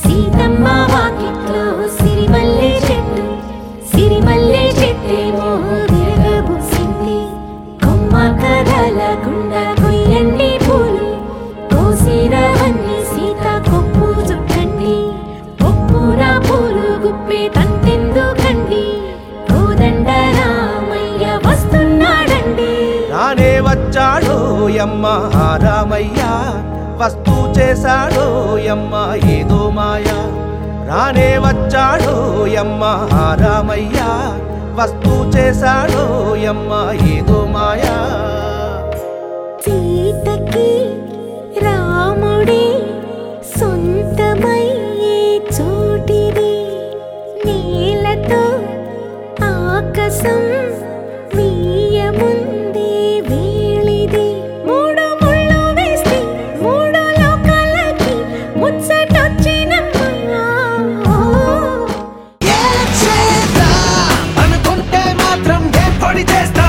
సీతమ్మ వాకిట్లో సిరిమల్లె చెట్టు సిరిమల్లె చెట్టేమో తిరగబూసింది కొమ్మ కదలకుండా కొయ్యండి పూలు కోసిరవన్నీ సీత కొప్పు చుట్టండి ఒప్పున పూలు గుప్పే తంతెందుకండి కోదండ రామయ్య వస్తున్నాడండి రానే వచ్చాడో యమ్మ ఆ రామయ్య వస్తూ చేశాడో యమ్మ ఏదో మాయ రానే వచ్చాడో యమ్మ ఆ రామయ్య వస్తూ చేశాడో యమ్మ ఏదో మాయా సీతకి రాముడే సొంతమయ్యే చోటిది నేలతో ఆకాశం వీయముందే వేళిది మూడు ముళ్ళు వేస్తే మూడు లోకాలకి ముచ్చటొచ్చినమ్మా అనుకుంటే మాత్రం ఏ పొడి చేస్తా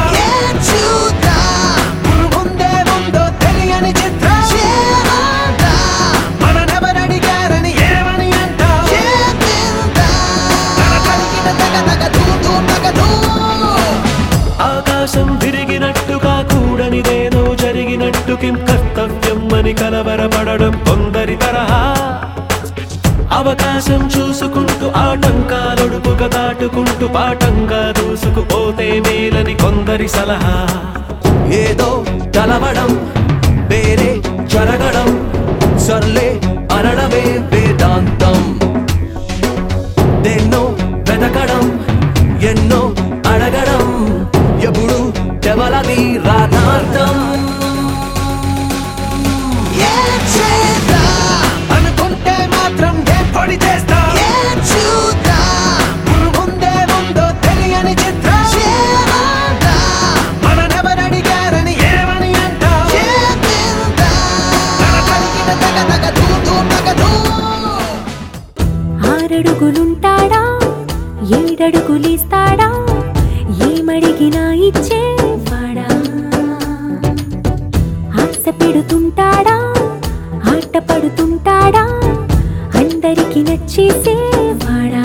ముందే ముందో తెలియని చిత్రం మననెవరడిగారని ఏమని అంటా ఆకాశం తిరిగినట్టుగా కూడనిదేదో జరిగినట్టు కిం కర్తవ్యం అని కలవరపడడం కొందరి తరహా అవకాశం చూసుకుంటూ ఆటంకాలొడుపుగా దాటుకుంటూ పాఠంగా దూసుకుపోతే మేలని కొందరి సలహా ఏదో కలవడం వేరే జరగడం సర్లే అనడమే వేదాంతం దేన్నో వెతకడం ఎన్నో అడగడం ఎప్పుడు ఎవలది రాధార్థం అనుకుంటే మాత్రం ఏ పొడి చేస్తా ముందే ముందో తెలియని చిత్రం మననెవరడిగారని ఏమని అంటా ఆరడుగులుంటాడా ఏడడుగులిస్తాడా ఏమడిగినా ఇచ్చేవాడా ఆశ పెడుతుంటాడా ఆట పడుతుంటాడా అందరికి నచ్చేసేవాడా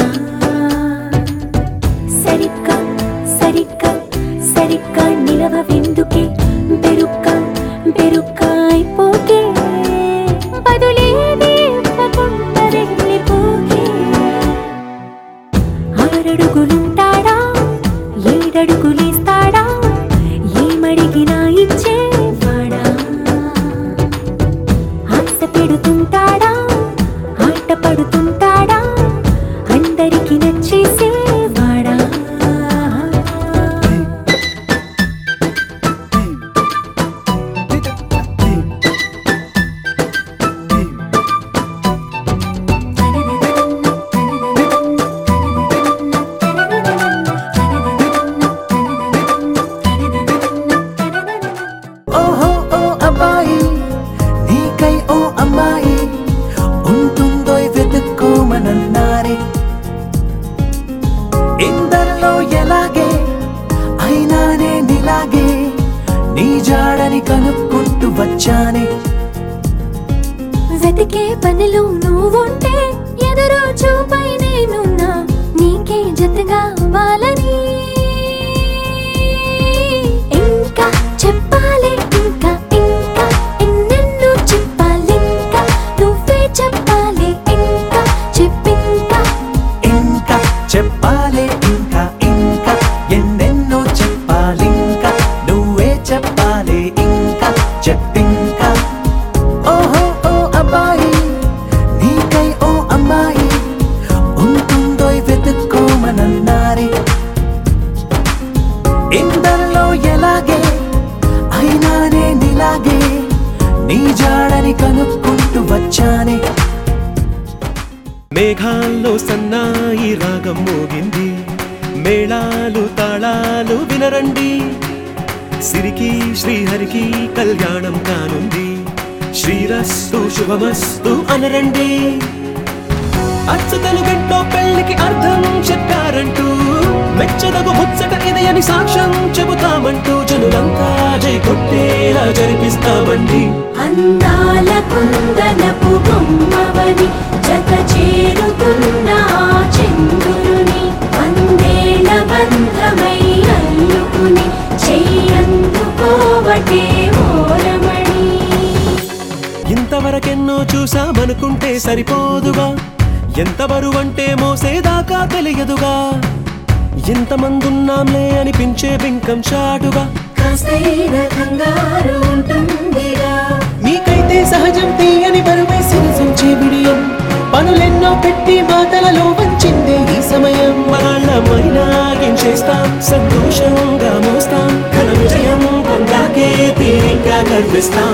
సరిగ్గా సరిగ్గా సరిగ్గా నిలవవెందుకే బెరుక్క బెరుక్క అయిపోకే బదులేది ఇవ్వకుండా వెళ్ళిపోకే ఆరడుగులుంటాడా ఏడడుగులేస్తాడా ఏమడిగినా ఇచ్చేవాడా ఆశ పెడుతుంటాడా ఆట పడుతుంటాడా అందరికి నచ్చేసేవాడా ఓహో ఓ అబ్బాయి నీకై ఓ అమ్మాయి ఉంటుందో వెతుక్కోమనన్నారే ఇందరిలో ఎలాగే అయినానే నీలాగే నీ జాడని కనుక్కుంటూ వచ్చానే వెతికే పనిలో నువ్వుంటే ఎదురు చూపై నేనున్నా నీకే జతగా అవ్వాలని ఇంకా చెప్పాలి ఇంకా ఇంకా ఎన్నెన్నో చెప్పాలి ఇంకా నువ్వే చెప్పాలి ఇంకా చెప్పింకా ఇంకా చెప్పాలే ఇంకా ఇంకా ఎన్నెన్నో చెప్పాలింకా నువ్వే చెప్పాలి ఇంకా చెప్పింకా ఓహో ఓ అబ్బాయి నీకై ఓ అమ్మాయి ఉంటుందో వెతుక్కోమనన్నారే ఇందరిలో ఎలాగే అయినానే నీలాగే నీ జాడని కనుక్కుంటూ వచ్చానే మేఘాల్లో సన్నాయి రాగం మోగింది మేళాలు తాళాలు వినరండి సిరికి శ్రీహరికి కళ్యాణం కానుంది శ్రీరస్తు శుభమస్తు అనరండి అచ్చతలు గంటో పెళ్లికి అర్థం చెప్పారంటూ మెచ్చదగు ముచ్చట ఇది అని సాక్ష్యం చెబుతామంటూ జనులంతా జై కొట్టేలా జరిపిస్తామండి అందాల కుందనపు బొమ్మవని జత చే నువ్వటే ఓరమణి ఇంతవరకెన్నో చూసామనుకుంటే సరిపోదుగా ఎంత బరువంటే మోసేదాకా తెలియదుగా ఇంతమందున్నాంలే అనిపించే బింకం చాటుగా కాస్తైన కంగారు ఉంటుందిగా నీకైతే సహజం తీయని బరువై సిరసించే బిడియం పనులెన్నో పెట్టి మాటలలో వంచిందే ఈ సమయం వాళ్ళమైనా ఏం చేస్తాం సంతోషంగా మోస్తాం ఘన విజయం పొందాకే తీరిగ్గా కనిపిస్తాం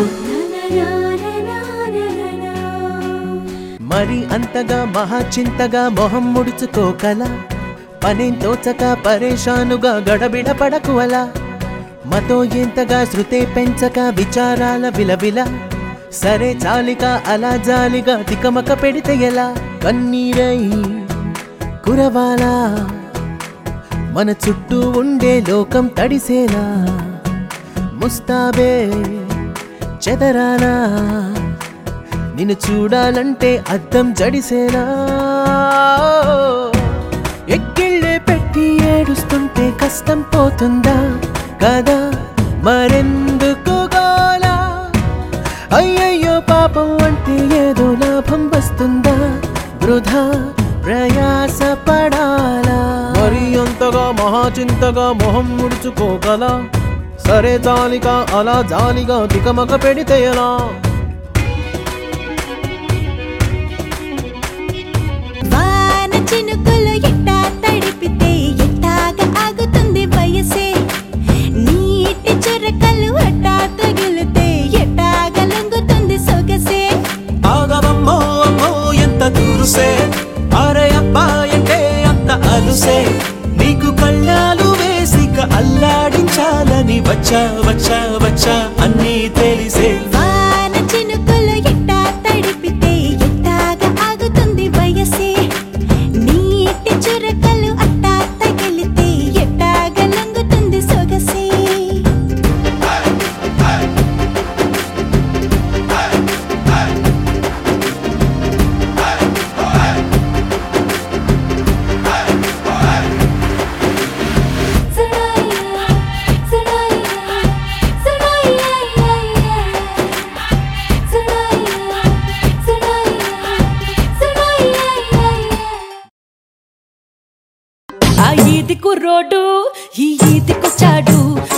మరి అంతగా మహాచింతగా మొహం ముడుచుకోకల పనేం తోచక పరేషానుగా గడబిడ పడకు అలా మతో ఎంతగా శృతే పెంచక విచారాల విలవిల సరే చాలిక అలా జాలిగా తికమక పెడితే ఎలా కన్నీరై కురవాలా మన చుట్టూ ఉండే లోకం తడిసేలా ముస్తాబే చెదరాలా నిన్ను చూడాలంటే అద్దం జడిసేనా ఎక్కిళ్ళే పెట్టి ఏడుస్తుంటే కష్టం పోతుందా కదా మరెందుకు గోలా అయ్యయ్యో పాపం అంటే ఏదో లాభం వస్తుందా వృధా ప్రయాస పడాలా మరి అంతగా మహాచింతగా మొహం ముడుచుకోగల సరే జాలిగా అలా జాలిగా దిగమక పెడితే ఎలా వాన చినుకులు ఎట్టా తడిపితే ఎట్టాగా ఆగుతుంది వయసే నీటి చురకలు అట్టా తగిలితే ఎట్టాగా లొంగుతుంది సొగసే ఆగవమ్మో అమ్మో ఎంత దూరుసే అరే అబ్బాయంటే అంత అలుసే నీకు కళ్ళాలు వేసిక అల్లాడించాలని వచ్చా వచ్చా వచ్చా అన్నీ తెలిసే వాన చినుకులు ఎట్టా తడిపితే ఎట్టాగా ఆగుతుంది వయసే నీటి చురకలు అట్టా తగిలితే ఎట్టాగా లొంగుతుంది సొగసే ఆ ఈది కుర్రోడు ఈ ఈదికొచ్చాడు